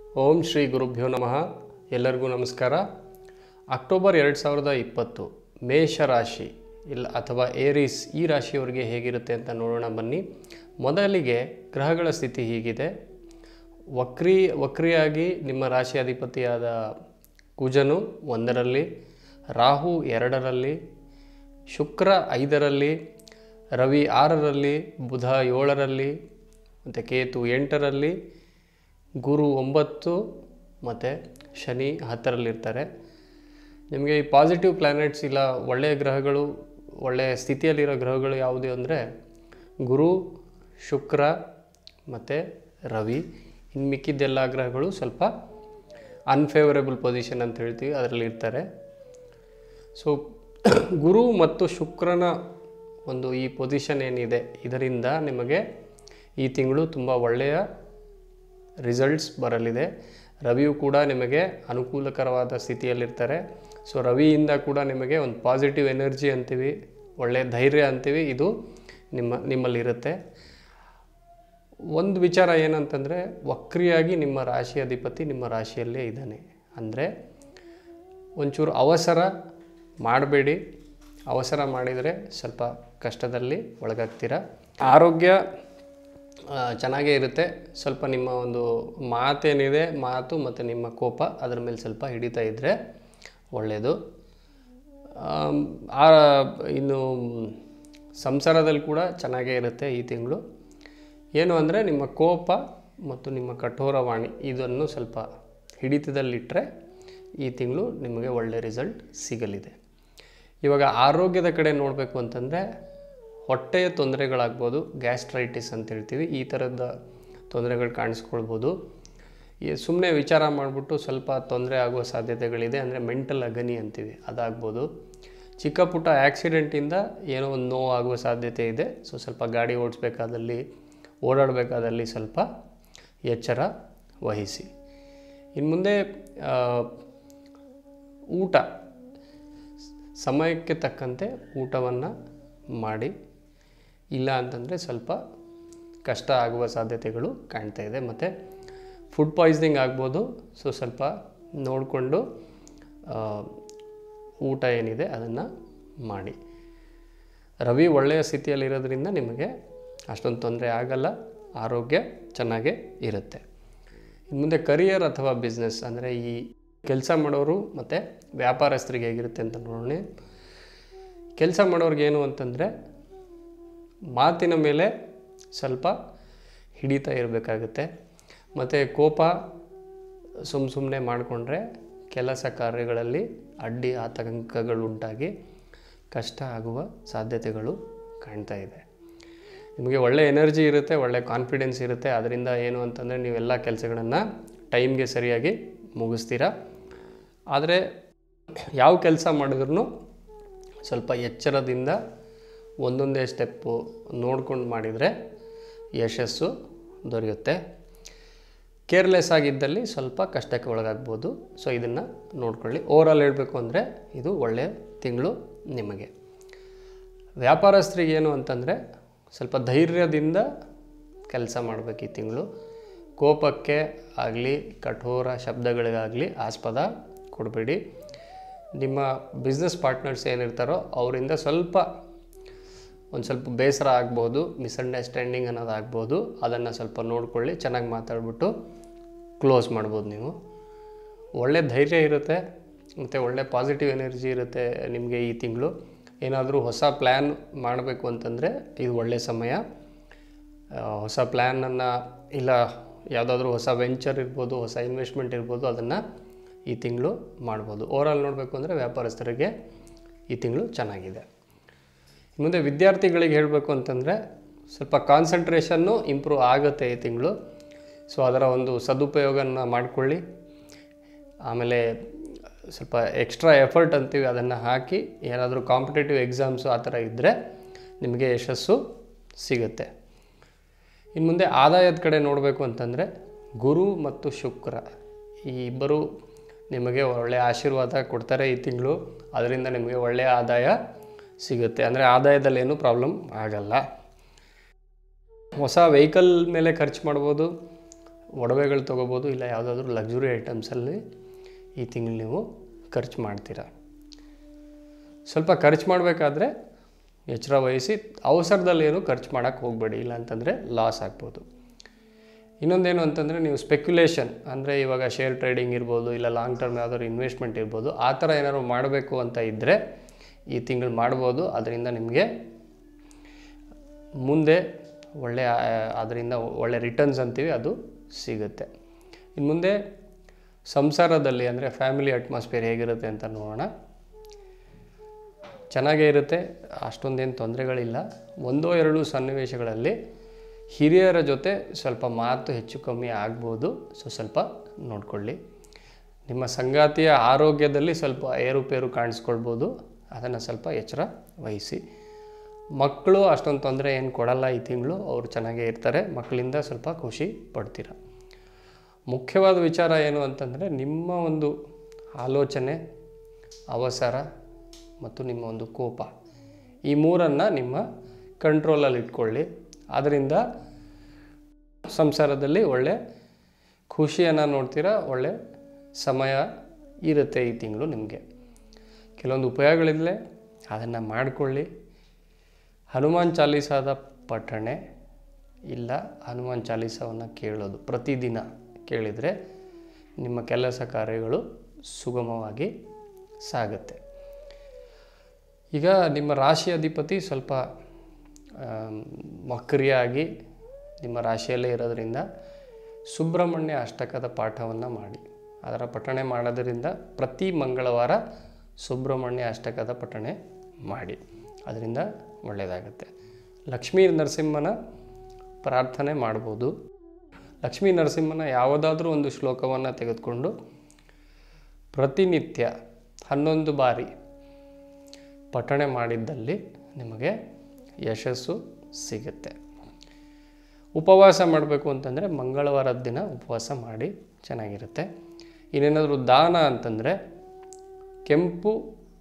ಓಂ ಶ್ರೀ ಗುರುಭ್ಯೋ ನಮಃ ಎಲ್ಲರಿಗೂ ನಮಸ್ಕಾರ ಅಕ್ಟೋಬರ್ ಎರಡು ಸಾವಿರದ ಇಪ್ಪತ್ತು ಮೇಷ ರಾಶಿ ಇಲ್ಲ ಅಥವಾ ಏರೀಸ್ ಈ ರಾಶಿಯವರಿಗೆ ಹೇಗಿರುತ್ತೆ ಅಂತ ನೋಡೋಣ ಬನ್ನಿ ಮೊದಲಿಗೆ ಗ್ರಹಗಳ ಸ್ಥಿತಿ ಹೀಗಿದೆ ವಕ್ರಿ ವಕ್ರಿಯಾಗಿ ನಿಮ್ಮ ರಾಶಿ ಅಧಿಪತಿಯಾದ ಕುಜನು ಒಂದರಲ್ಲಿ ರಾಹು ಎರಡರಲ್ಲಿ ಶುಕ್ರ ಐದರಲ್ಲಿ ರವಿ ಆರರಲ್ಲಿ ಬುಧ ಏಳರಲ್ಲಿ ಮತ್ತು ಕೇತು ಎಂಟರಲ್ಲಿ ಗುರು ಒಂಬತ್ತು ಮತ್ತು ಶನಿ ಹತ್ತರಲ್ಲಿರ್ತಾರೆ ನಿಮಗೆ ಈ ಪಾಸಿಟಿವ್ ಪ್ಲ್ಯಾನೆಟ್ಸ್ ಇಲ್ಲ ಒಳ್ಳೆಯ ಗ್ರಹಗಳು ಒಳ್ಳೆಯ ಸ್ಥಿತಿಯಲ್ಲಿರೋ ಗ್ರಹಗಳು ಯಾವುದು ಅಂದರೆ ಗುರು ಶುಕ್ರ ಮತ್ತು ರವಿ ಇನ್ನು ಮಿಕ್ಕಿದ್ದೆಲ್ಲ ಗ್ರಹಗಳು ಸ್ವಲ್ಪ ಅನ್ಫೇವರೇಬಲ್ ಪೊಸಿಷನ್ ಅಂತ ಹೇಳ್ತೀವಿ ಅದರಲ್ಲಿ ಇರ್ತಾರೆ ಸೊ ಗುರು ಮತ್ತು ಶುಕ್ರನ ಒಂದು ಈ ಪೊಸಿಷನ್ ಏನಿದೆ ಇದರಿಂದ ನಿಮಗೆ ಈ ತಿಂಗಳು ತುಂಬ ಒಳ್ಳೆಯ ರಿಸಲ್ಟ್ಸ್ ಬರಲಿದೆ ರವಿಯು ಕೂಡ ನಿಮಗೆ ಅನುಕೂಲಕರವಾದ ಸ್ಥಿತಿಯಲ್ಲಿರ್ತಾರೆ ಸೊ ರವಿಯಿಂದ ಕೂಡ ನಿಮಗೆ ಒಂದು ಪಾಸಿಟಿವ್ ಎನರ್ಜಿ ಅಂತೀವಿ ಒಳ್ಳೆಯ ಧೈರ್ಯ ಅಂತೀವಿ ಇದು ನಿಮ್ಮ ನಿಮ್ಮಲ್ಲಿರುತ್ತೆ ಒಂದು ವಿಚಾರ ಏನಂತಂದರೆ ವಕ್ರಿಯಾಗಿ ನಿಮ್ಮ ರಾಶಿ ಅಧಿಪತಿ ನಿಮ್ಮ ರಾಶಿಯಲ್ಲೇ ಇದ್ದಾನೆ ಅಂದರೆ ಒಂಚೂರು ಅವಸರ ಮಾಡಬೇಡಿ ಅವಸರ ಮಾಡಿದರೆ ಸ್ವಲ್ಪ ಕಷ್ಟದಲ್ಲಿ ಒಳಗಾಗ್ತೀರ ಆರೋಗ್ಯ ಆ, ಚೆನ್ನಾಗೇ ಇರುತ್ತೆ ಸ್ವಲ್ಪ ನಿಮ್ಮ ಒಂದು ಮಾತೇನಿದೆ ಮಾತು ಮತ್ತು ನಿಮ್ಮ ಕೋಪ ಅದರ ಮೇಲೆ ಸ್ವಲ್ಪ ಹಿಡಿತಾ ಇದ್ದರೆ ಒಳ್ಳೆಯದು ಆಮ್, ಆ ಇನ್ನು ಸಂಸಾರದಲ್ಲಿ ಕೂಡ ಚೆನ್ನಾಗೇ ಇರುತ್ತೆ ಈ ತಿಂಗಳು ಏನು ಅಂದರೆ ನಿಮ್ಮ ಕೋಪ ಮತ್ತು ನಿಮ್ಮ ಕಠೋರವಾಣಿ ಇದನ್ನು ಸ್ವಲ್ಪ ಹಿಡಿತದಲ್ಲಿಟ್ಟರೆ ಈ ತಿಂಗಳು ನಿಮಗೆ ಒಳ್ಳೆಯ ರಿಸಲ್ಟ್ ಸಿಗಲಿದೆ ಇವಾಗ ಆರೋಗ್ಯದ ಕಡೆ ನೋಡಬೇಕು ಅಂತಂದರೆ ಹೊಟ್ಟೆಯ ತೊಂದರೆಗಳಾಗ್ಬೋದು ಗ್ಯಾಸ್ಟ್ರೈಟಿಸ್ ಅಂತ ಹೇಳ್ತೀವಿ ಈ ಥರದ ತೊಂದರೆಗಳು ಕಾಣಿಸ್ಕೊಳ್ಬೋದು ಈ ಸುಮ್ಮನೆ ವಿಚಾರ ಮಾಡಿಬಿಟ್ಟು ಸ್ವಲ್ಪ ತೊಂದರೆ ಆಗುವ ಸಾಧ್ಯತೆಗಳಿದೆ ಅಂದರೆ ಮೆಂಟಲ್ ಅಗನಿ ಅಂತೀವಿ ಅದಾಗ್ಬೋದು ಚಿಕ್ಕ ಪುಟ್ಟ ಆ್ಯಕ್ಸಿಡೆಂಟಿಂದ ಏನೋ ಒಂದು ನೋವು ಆಗುವ ಸಾಧ್ಯತೆ ಇದೆ ಸೊ ಸ್ವಲ್ಪ ಗಾಡಿ ಓಡಿಸ್ಬೇಕಾದಲ್ಲಿ ಓಡಾಡಬೇಕಾದಲ್ಲಿ ಸ್ವಲ್ಪ ಎಚ್ಚರ ವಹಿಸಿ ಇನ್ನು ಮುಂದೆ ಆ, ಊಟ ಸಮಯಕ್ಕೆ ತಕ್ಕಂತೆ ಊಟವನ್ನು ಮಾಡಿ ಇಲ್ಲ ಅಂತಂದರೆ ಸ್ವಲ್ಪ ಕಷ್ಟ ಆಗುವ ಸಾಧ್ಯತೆಗಳು ಕಾಣ್ತಾ ಇದೆ ಮತ್ತು ಫುಡ್ ಪಾಯ್ಸನಿಂಗ್ ಆಗ್ಬೋದು ಸೊ ಸ್ವಲ್ಪ ನೋಡಿಕೊಂಡು ಊಟ ಏನಿದೆ ಅದನ್ನು ಮಾಡಿ ರವಿ ಒಳ್ಳೆಯ ಸ್ಥಿತಿಯಲ್ಲಿರೋದ್ರಿಂದ ನಿಮಗೆ ಅಷ್ಟೊಂದು ತೊಂದರೆ ಆಗಲ್ಲ ಆರೋಗ್ಯ ಚೆನ್ನಾಗೇ ಇರುತ್ತೆ ಇನ್ನು ಮುಂದೆ ಕರಿಯರ್ ಅಥವಾ ಬಿಸ್ನೆಸ್ ಅಂದರೆ ಈ ಕೆಲಸ ಮಾಡೋರು ಮತ್ತು ವ್ಯಾಪಾರಸ್ಥರಿಗೆ ಹೇಗಿರುತ್ತೆ ಅಂತ ನೋಡೋಣ ಕೆಲಸ ಮಾಡೋರ್ಗೆ ಏನು ಅಂತಂದರೆ ಮಾತಿನ ಮೇಲೆ ಸ್ವಲ್ಪ ಹಿಡಿತಾ ಇರಬೇಕಾಗುತ್ತೆ ಮತ್ತು ಕೋಪ ಸುಮ್ಮ ಸುಮ್ಮನೆ ಮಾಡಿಕೊಂಡ್ರೆ ಕೆಲಸ ಕಾರ್ಯಗಳಲ್ಲಿ ಅಡ್ಡಿ ಆತಂಕಗಳು ಉಂಟಾಗಿ ಕಷ್ಟ ಆಗುವ ಸಾಧ್ಯತೆಗಳು ಕಾಣ್ತಾ ಇದೆ ನಿಮಗೆ ಒಳ್ಳೆ ಎನರ್ಜಿ ಇರುತ್ತೆ ಒಳ್ಳೆ ಕಾನ್ಫಿಡೆನ್ಸ್ ಇರುತ್ತೆ ಅದರಿಂದ ಏನು ಅಂತಂದರೆ ನೀವೆಲ್ಲ ಕೆಲಸಗಳನ್ನು ಟೈಮ್ಗೆ ಸರಿಯಾಗಿ ಮುಗಿಸ್ತೀರಾ ಆದರೆ ಯಾವ ಕೆಲಸ ಮಾಡಿದ್ರೂ ಸ್ವಲ್ಪ ಎಚ್ಚರದಿಂದ ಒಂದೊಂದೇ ಸ್ಟೆಪ್ಪು ನೋಡ್ಕೊಂಡು ಮಾಡಿದರೆ ಯಶಸ್ಸು ದೊರೆಯುತ್ತೆ ಕೇರ್ಲೆಸ್ ಆಗಿದ್ದಲ್ಲಿ ಸ್ವಲ್ಪ ಕಷ್ಟಕ್ಕೆ ಒಳಗಾಗ್ಬೋದು ಸೊ ಇದನ್ನು ನೋಡ್ಕೊಳ್ಳಿ ಓವರಾಲ್ ಹೇಳಬೇಕು ಅಂದರೆ ಇದು ಒಳ್ಳೆಯ ತಿಂಗಳು ನಿಮಗೆ ವ್ಯಾಪಾರಸ್ಥರಿಗೆ ಏನು ಅಂತಂದರೆ ಸ್ವಲ್ಪ ಧೈರ್ಯದಿಂದ ಕೆಲಸ ಮಾಡಬೇಕು ಈ ತಿಂಗಳು ಕೋಪಕ್ಕೆ ಆಗಲಿ ಕಠೋರ ಶಬ್ದಗಳಿಗಾಗಲಿ ಆಸ್ಪದ ಕೊಡಬೇಡಿ ನಿಮ್ಮ ಬಿಸ್ನೆಸ್ ಪಾರ್ಟ್ನರ್ಸ್ ಏನಿರ್ತಾರೋ ಅವರಿಂದ ಸ್ವಲ್ಪ ಒಂದು ಸ್ವಲ್ಪ ಬೇಸರ ಆಗ್ಬೋದು ಮಿಸ್ಅಂಡರ್ಸ್ಟ್ಯಾಂಡಿಂಗ್ ಅನ್ನೋದು ಆಗ್ಬೋದು ಅದನ್ನು ಸ್ವಲ್ಪ ನೋಡ್ಕೊಳ್ಳಿ ಚೆನ್ನಾಗಿ ಮಾತಾಡ್ಬಿಟ್ಟು ಕ್ಲೋಸ್ ಮಾಡ್ಬೋದು ನೀವು ಒಳ್ಳೆ ಧೈರ್ಯ ಇರುತ್ತೆ ಮತ್ತು ಒಳ್ಳೆ ಪಾಸಿಟಿವ್ ಎನರ್ಜಿ ಇರುತ್ತೆ ನಿಮಗೆ ಈ ತಿಂಗಳು ಏನಾದರೂ ಹೊಸ ಪ್ಲ್ಯಾನ್ ಮಾಡಬೇಕು ಅಂತಂದರೆ ಇದು ಒಳ್ಳೆಯ ಸಮಯ ಆ, ಹೊಸ ಪ್ಲ್ಯಾನನ್ನು ಇಲ್ಲ ಯಾವುದಾದ್ರೂ ಹೊಸ ವೆಂಚರ್ ಇರ್ಬೋದು ಹೊಸ ಇನ್ವೆಸ್ಟ್ಮೆಂಟ್ ಇರ್ಬೋದು ಅದನ್ನು ಈ ತಿಂಗಳು ಮಾಡ್ಬೋದು ಓವರಾಲ್ ನೋಡಬೇಕು ಅಂದರೆ ವ್ಯಾಪಾರಸ್ಥರಿಗೆ ಈ ತಿಂಗಳು ಚೆನ್ನಾಗಿದೆ ಮುಂದೆ ವಿದ್ಯಾರ್ಥಿಗಳಿಗೆ ಹೇಳಬೇಕು ಅಂತಂದರೆ ಸ್ವಲ್ಪ ಕಾನ್ಸಂಟ್ರೇಷನ್ನು ಇಂಪ್ರೂವ್ ಆಗುತ್ತೆ ಈ ತಿಂಗಳು ಸೊ ಅದರ ಒಂದು ಸದುಪಯೋಗನ ಮಾಡಿಕೊಳ್ಳಿ ಆಮೇಲೆ ಸ್ವಲ್ಪ ಎಕ್ಸ್ಟ್ರಾ ಎಫರ್ಟ್ ಅಂತೀವಿ ಅದನ್ನು ಹಾಕಿ ಏನಾದರೂ ಕಾಂಪಿಟೇಟಿವ್ ಎಕ್ಸಾಮ್ಸು ಆ ಥರ ಇದ್ದರೆ ನಿಮಗೆ ಯಶಸ್ಸು ಸಿಗುತ್ತೆ ಇನ್ನು ಮುಂದೆ ಆದಾಯದ ಕಡೆ ನೋಡಬೇಕು ಅಂತಂದರೆ ಗುರು ಮತ್ತು ಶುಕ್ರ ಈ ಇಬ್ಬರು ನಿಮಗೆ ಒಳ್ಳೆಯ ಆಶೀರ್ವಾದ ಕೊಡ್ತಾರೆ ಈ ತಿಂಗಳು ಅದರಿಂದ ನಿಮಗೆ ಒಳ್ಳೆಯ ಆದಾಯ ಸಿಗುತ್ತೆ ಅಂದರೆ ಆದಾಯದಲ್ಲಿ ಏನೂ ಪ್ರಾಬ್ಲಮ್ ಆಗಲ್ಲ ಹೊಸ ವೆಹಿಕಲ್ ಮೇಲೆ ಖರ್ಚು ಮಾಡ್ಬೋದು ಒಡವೆಗಳು ತೊಗೋಬೋದು ಇಲ್ಲ ಯಾವುದಾದ್ರೂ ಲಕ್ಸುರಿ ಐಟಮ್ಸಲ್ಲಿ ಈ ತಿಂಗಳು ನೀವು ಖರ್ಚು ಮಾಡ್ತೀರಾ ಸ್ವಲ್ಪ ಖರ್ಚು ಮಾಡಬೇಕಾದ್ರೆ ಎಚ್ಚರ ವಹಿಸಿ ಅವಸರದಲ್ಲಿ ಏನು ಖರ್ಚು ಮಾಡೋಕ್ಕೆ ಹೋಗಬೇಡಿ ಇಲ್ಲ ಅಂತಂದರೆ ಲಾಸ್ ಆಗ್ಬೋದು ಇನ್ನೊಂದೇನು ಅಂತಂದರೆ ನೀವು ಸ್ಪೆಕ್ಯುಲೇಷನ್ ಅಂದರೆ ಇವಾಗ ಶೇರ್ ಟ್ರೇಡಿಂಗ್ ಇರ್ಬೋದು ಇಲ್ಲ ಲಾಂಗ್ ಟರ್ಮ್ ಯಾವ್ದಾದ್ರು ಇನ್ವೆಸ್ಟ್ಮೆಂಟ್ ಇರ್ಬೋದು ಆ ಥರ ಏನಾದ್ರು ಮಾಡಬೇಕು ಅಂತ ಇದ್ದರೆ ಈ ತಿಂಗಳು ಮಾಡ್ಬೋದು ಅದರಿಂದ ನಿಮಗೆ ಮುಂದೆ ಒಳ್ಳೆ ಅದರಿಂದ ಒಳ್ಳೆ ರಿಟರ್ನ್ಸ್ ಅಂತೀವಿ ಅದು ಸಿಗುತ್ತೆ ಇನ್ನು ಮುಂದೆ ಸಂಸಾರದಲ್ಲಿ ಅಂದರೆ ಫ್ಯಾಮಿಲಿ ಅಟ್ಮಾಸ್ಫಿಯರ್ ಹೇಗಿರುತ್ತೆ ಅಂತ ನೋಡೋಣ ಚೆನ್ನಾಗೇ ಇರುತ್ತೆ ಅಷ್ಟೊಂದೇನು ತೊಂದರೆಗಳಿಲ್ಲ ಒಂದೋ ಎರಡು ಸನ್ನಿವೇಶಗಳಲ್ಲಿ ಹಿರಿಯರ ಜೊತೆ ಸ್ವಲ್ಪ ಮಾತು ಹೆಚ್ಚು ಕಮ್ಮಿ ಆಗ್ಬೋದು ಸೊ ಸ್ವಲ್ಪ ನೋಡ್ಕೊಳ್ಳಿ ನಿಮ್ಮ ಸಂಗಾತಿಯ ಆರೋಗ್ಯದಲ್ಲಿ ಸ್ವಲ್ಪ ಏರುಪೇರು ಕಾಣಿಸ್ಕೊಳ್ಬೋದು ಅದನ್ನು ಸ್ವಲ್ಪ ಎಚ್ಚರ ವಹಿಸಿ ಮಕ್ಕಳು ಅಷ್ಟೊಂದು ತೊಂದರೆ ಏನು ಕೊಡಲ್ಲ ಈ ತಿಂಗಳು ಅವರು ಚೆನ್ನಾಗೇ ಇರ್ತಾರೆ ಮಕ್ಕಳಿಂದ ಸ್ವಲ್ಪ ಖುಷಿ ಪಡ್ತೀರ ಮುಖ್ಯವಾದ ವಿಚಾರ ಏನು ಅಂತಂದರೆ ನಿಮ್ಮ ಒಂದು ಆಲೋಚನೆ ಅವಸರ ಮತ್ತು ನಿಮ್ಮ ಒಂದು ಕೋಪ ಈ ಮೂರನ್ನು ನಿಮ್ಮ ಕಂಟ್ರೋಲಲ್ಲಿ ಇಟ್ಕೊಳ್ಳಿ ಅದರಿಂದ ಸಂಸಾರದಲ್ಲಿ ಒಳ್ಳೆ ಖುಷಿಯನ್ನು ನೋಡ್ತೀರಾ ಒಳ್ಳೆ ಸಮಯ ಇರುತ್ತೆ ಈ ತಿಂಗಳು ನಿಮಗೆ ಕೆಲವೊಂದು ಉಪಯೋಗಗಳಿದೆ ಅದನ್ನು ಮಾಡಿಕೊಳ್ಳಿ ಹನುಮಾನ್ ಚಾಲೀಸಾದ ಪಠಣೆ ಇಲ್ಲ ಹನುಮಾನ್ ಚಾಲೀಸವನ್ನು ಕೇಳೋದು ಪ್ರತಿದಿನ ಕೇಳಿದರೆ ನಿಮ್ಮ ಕೆಲಸ ಕಾರ್ಯಗಳು ಸುಗಮವಾಗಿ ಸಾಗುತ್ತೆ ಈಗ ನಿಮ್ಮ ರಾಶಿ ಅಧಿಪತಿ ಸ್ವಲ್ಪ ಆಮ್, ವಕ್ರಿಯಾಗಿ ನಿಮ್ಮ ರಾಶಿಯಲ್ಲೇ ಇರೋದ್ರಿಂದ ಸುಬ್ರಹ್ಮಣ್ಯ ಅಷ್ಟಕದ ಪಾಠವನ್ನು ಮಾಡಿ ಅದರ ಪಠಣೆ ಮಾಡೋದರಿಂದ ಪ್ರತಿ ಮಂಗಳವಾರ ಸುಬ್ರಹ್ಮಣ್ಯ ಅಷ್ಟಕದ ಪಠಣೆ ಮಾಡಿ ಅದರಿಂದ ಒಳ್ಳೆಯದಾಗುತ್ತೆ ಲಕ್ಷ್ಮೀ ನರಸಿಂಹನ ಪ್ರಾರ್ಥನೆ ಮಾಡ್ಬೋದು ಲಕ್ಷ್ಮೀ ನರಸಿಂಹನ ಯಾವುದಾದ್ರೂ ಒಂದು ಶ್ಲೋಕವನ್ನು ತೆಗೆದುಕೊಂಡು ಪ್ರತಿನಿತ್ಯ ಹನ್ನೊಂದು ಬಾರಿ ಪಠಣೆ ಮಾಡಿದ್ದಲ್ಲಿ ನಿಮಗೆ ಯಶಸ್ಸು ಸಿಗುತ್ತೆ ಉಪವಾಸ ಮಾಡಬೇಕು ಅಂತಂದರೆ ಮಂಗಳವಾರದ ದಿನ ಉಪವಾಸ ಮಾಡಿ ಚೆನ್ನಾಗಿರುತ್ತೆ ಇನ್ನೇನಾದರೂ ದಾನ ಅಂತಂದರೆ ಕೆಂಪು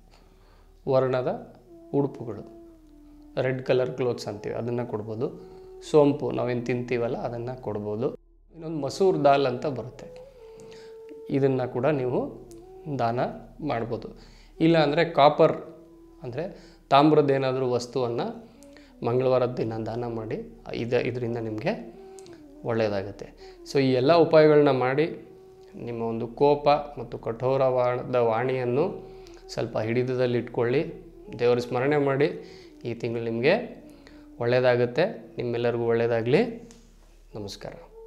ವರ್ಣದ ಉಡುಪುಗಳು ರೆಡ್ ಕಲರ್ ಕ್ಲೋತ್ಸ್ ಅಂತೀವಿ ಅದನ್ನು ಕೊಡ್ಬೋದು ಸೋಂಪು ನಾವೇನು ತಿಂತೀವಲ್ಲ ಅದನ್ನು ಕೊಡ್ಬೋದು ಇನ್ನೊಂದು ಮಸೂರ್ ದಾಲ್ ಅಂತ ಬರುತ್ತೆ ಇದನ್ನು ಕೂಡ ನೀವು ದಾನ ಮಾಡ್ಬೋದು ಇಲ್ಲ ಅಂದರೆ ಕಾಪರ್ ಅಂದರೆ ತಾಮ್ರದ್ದೇನಾದರೂ ವಸ್ತುವನ್ನು ಮಂಗಳವಾರದ ದಿನ ದಾನ ಮಾಡಿ ಇದು ಇದರಿಂದ ನಿಮಗೆ ಒಳ್ಳೆಯದಾಗುತ್ತೆ ಸೊ ಈ ಎಲ್ಲ ಉಪಾಯಗಳನ್ನ ಮಾಡಿ ನಿಮ್ಮ ಒಂದು ಕೋಪ ಮತ್ತು ಕಠೋರವಾದ ವಾಣಿಯನ್ನು ಸ್ವಲ್ಪ ಹಿಡಿತದಲ್ಲಿಟ್ಕೊಳ್ಳಿ ದೇವರ ಸ್ಮರಣೆ ಮಾಡಿ ಈ ತಿಂಗಳು ನಿಮಗೆ ಒಳ್ಳೆಯದಾಗುತ್ತೆ ನಿಮ್ಮೆಲ್ಲರಿಗೂ ಒಳ್ಳೆಯದಾಗಲಿ ನಮಸ್ಕಾರ